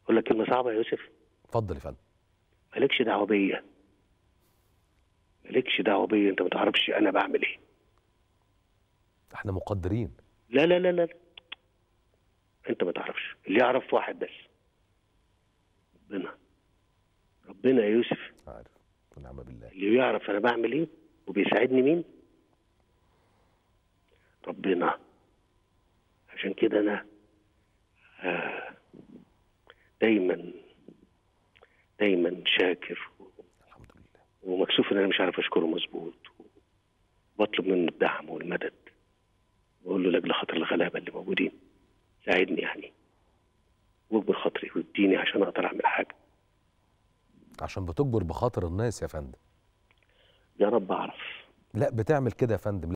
اقول لك كلمه صعبه يا يوسف اتفضل يا فندم مالكش دعوه بيا مالكش دعوه بيا انت ما تعرفش انا بعمل ايه احنا مقدرين لا لا لا لا لا. انت ما تعرفش اللي يعرف واحد بس ربنا ربنا يا يوسف عارف ونعم بالله اللي يعرف انا بعمل ايه وبيساعدني مين ربنا عشان كده انا آه، دايما دايما شاكر الحمد لله ومكسوف ان انا مش عارف اشكره مظبوط بطلب منه الدعم والمدد بقول له لاجل خاطر الغلابه اللي موجودين ساعدني يعني واجبر خاطري واديني عشان اقدر اعمل حاجه عشان بتجبر بخاطر الناس يا فندم يا رب اعرف لا بتعمل كده يا فندم